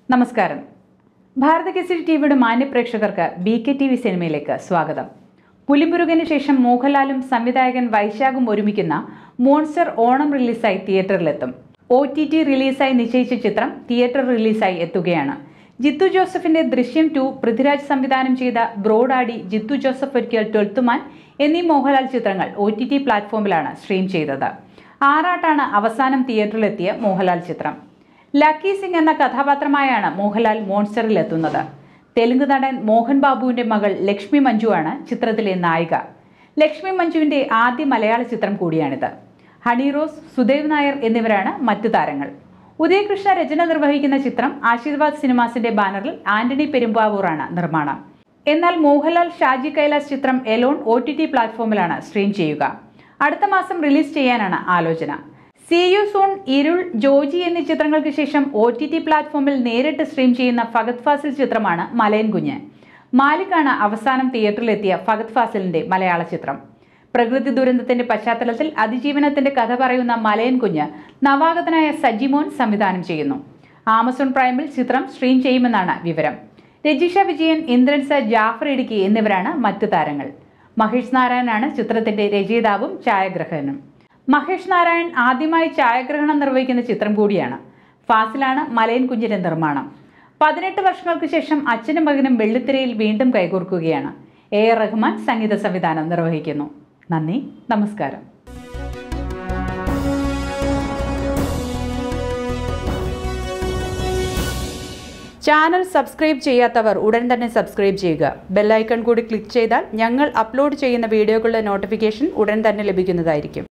നമസ്കാരം ഭാരത കേസരി ടിവിയുടെ മാന്യപ്രേക്ഷകർക്ക് ബി കെ ടി വി സിനിമയിലേക്ക് സ്വാഗതം പുലിമുരുകന് ശേഷം മോഹൻലാലും സംവിധായകൻ വൈശാഖും ഒരുമിക്കുന്ന മോൺസ്റ്റർ ഓണം റിലീസായി തിയേറ്ററിലെത്തും ഒ ടി ടി റിലീസായി നിശ്ചയിച്ച ചിത്രം തിയേറ്റർ റിലീസായി എത്തുകയാണ് ജിത്തു ജോസഫിന്റെ ദൃശ്യം ടു പൃഥ്വിരാജ് സംവിധാനം ചെയ്ത ബ്രോഡാഡി ജിത്തു ജോസഫ് ഒരുക്കിയ ട്വൽത്തുമാൻ എന്നീ മോഹൻലാൽ ചിത്രങ്ങൾ ഒ ടി ടി പ്ലാറ്റ്ഫോമിലാണ് സ്ട്രീം ചെയ്തത് ആറാട്ടാണ് അവസാനം തിയേറ്ററിലെത്തിയ മോഹൻലാൽ ചിത്രം ലക്കി സിംഗ് എന്ന കഥാപാത്രമായാണ് മോഹൻലാൽ മോൺസ്റ്ററിൽ എത്തുന്നത് തെലുങ്ക് നടൻ മോഹൻ ബാബുവിന്റെ മകൾ ലക്ഷ്മി മഞ്ജുവാണ് ചിത്രത്തിലെ നായിക ലക്ഷ്മി മഞ്ജുവിന്റെ ആദ്യ മലയാള ചിത്രം കൂടിയാണിത് ഹണി റോസ് സുദേവ് നായർ എന്നിവരാണ് മറ്റു താരങ്ങൾ ഉദയകൃഷ്ണ രചന നിർവഹിക്കുന്ന ചിത്രം ആശീർവാദ് സിനിമാസിന്റെ ബാനറിൽ ആന്റണി പെരുമ്പാവൂറാണ് നിർമ്മാണം എന്നാൽ മോഹൻലാൽ ഷാജി കൈലാസ് ചിത്രം എലോൺ ഒ ടി ടി പ്ലാറ്റ്ഫോമിലാണ് സ്ട്രീം ചെയ്യുക അടുത്ത മാസം റിലീസ് ചെയ്യാനാണ് ആലോചന സി യു സൂൺ ഇരുൾ ജോജി എന്നീ ചിത്രങ്ങൾക്ക് ശേഷം ഒ ടി ടി പ്ലാറ്റ്ഫോമിൽ നേരിട്ട് സ്ട്രീം ചെയ്യുന്ന ഫഗത് ഫാസിൽ ചിത്രമാണ് മലയൻ കുഞ്ഞ് മാലിക്കാണ് അവസാനം തിയേറ്ററിലെത്തിയ ഫഗത് ഫാസിലിന്റെ മലയാള ചിത്രം പ്രകൃതി ദുരന്തത്തിന്റെ പശ്ചാത്തലത്തിൽ അതിജീവനത്തിന്റെ കഥ പറയുന്ന മലയൻ കുഞ്ഞ് നവാഗതനായ സജിമോൻ സംവിധാനം ചെയ്യുന്നു ആമസോൺ പ്രൈമിൽ ചിത്രം സ്ട്രീം ചെയ്യുമെന്നാണ് വിവരം രജിഷ വിജയൻ ഇന്ദ്രൻസ് ജാഫർ ഇടുക്കി എന്നിവരാണ് മറ്റു താരങ്ങൾ മഹേഷ് നാരായണനാണ് ചിത്രത്തിന്റെ രചയിതാവും ഛായാഗ്രഹകനും മഹേഷ് നാരായൺ ആദ്യമായി ഛായാഗ്രഹണം നിർവഹിക്കുന്ന ചിത്രം കൂടിയാണ് ഫാസിലാണ് മലയൻ കുഞ്ഞിന്റെ നിർമ്മാണം പതിനെട്ട് വർഷങ്ങൾക്ക് ശേഷം അച്ഛനും മകനും വെള്ളിത്തിരയിൽ വീണ്ടും കൈകോർക്കുകയാണ് എ ആർ റഹ്മാൻ സംഗീത സംവിധാനം നിർവഹിക്കുന്നു നന്ദി നമസ്കാരം ചാനൽ സബ്സ്ക്രൈബ് ചെയ്യാത്തവർ ഉടൻ തന്നെ സബ്സ്ക്രൈബ് ചെയ്യുക ബെല്ലൈക്കൺ കൂടി ക്ലിക്ക് ചെയ്താൽ ഞങ്ങൾ അപ്ലോഡ് ചെയ്യുന്ന വീഡിയോകളുടെ നോട്ടിഫിക്കേഷൻ ഉടൻ തന്നെ ലഭിക്കുന്നതായിരിക്കും